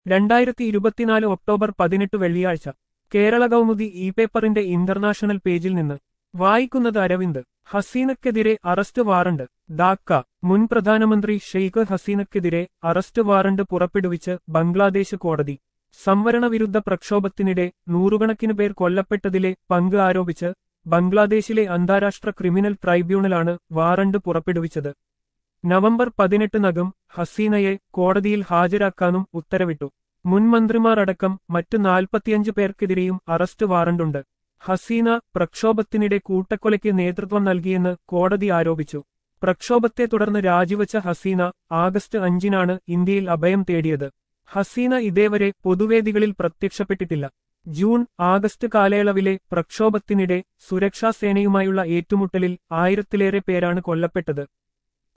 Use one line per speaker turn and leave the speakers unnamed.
രണ്ടായിരത്തി ഇരുപത്തിനാല് ഒക്ടോബർ പതിനെട്ട് വെള്ളിയാഴ്ച കേരള കൗമുദി ഇ പേപ്പറിന്റെ ഇന്റർനാഷണൽ പേജിൽ നിന്ന് വായിക്കുന്നത് അരവിന്ദ് ഹസീനക്കെതിരെ അറസ്റ്റ് വാറണ്ട് ധാക്ക മുൻ പ്രധാനമന്ത്രി ഷെയ്ഖ് ഹസീനക്കെതിരെ അറസ്റ്റ് വാറണ്ട് പുറപ്പെടുവിച്ച് ബംഗ്ലാദേശ് കോടതി സംവരണ വിരുദ്ധ പ്രക്ഷോഭത്തിനിടെ നൂറുകണക്കിന് പേർ കൊല്ലപ്പെട്ടതിലെ പങ്ക് ആരോപിച്ച് ബംഗ്ലാദേശിലെ അന്താരാഷ്ട്ര ക്രിമിനൽ ട്രൈബ്യൂണലാണ് വാറണ്ട് പുറപ്പെടുവിച്ചത് നവംബർ പതിനെട്ടിനകം ഹസീനയെ കോടതിയിൽ ഹാജരാക്കാനും ഉത്തരവിട്ടു മുൻ മന്ത്രിമാർ അടക്കം മറ്റ് നാൽപ്പത്തിയഞ്ച് പേർക്കെതിരെയും അറസ്റ്റ് വാറണ്ടുണ്ട് ഹസീന പ്രക്ഷോഭത്തിനിടെ കൂട്ടക്കൊലയ്ക്ക് നേതൃത്വം നൽകിയെന്ന് കോടതി ആരോപിച്ചു പ്രക്ഷോഭത്തെ തുടർന്ന് രാജിവച്ച ഹസീന ആഗസ്റ്റ് അഞ്ചിനാണ് ഇന്ത്യയിൽ അഭയം തേടിയത് ഹസീന ഇതേവരെ പൊതുവേദികളിൽ പ്രത്യക്ഷപ്പെട്ടിട്ടില്ല ജൂൺ ആഗസ്റ്റ് കാലയളവിലെ പ്രക്ഷോഭത്തിനിടെ സുരക്ഷാസേനയുമായുള്ള ഏറ്റുമുട്ടലിൽ ആയിരത്തിലേറെ പേരാണ് കൊല്ലപ്പെട്ടത്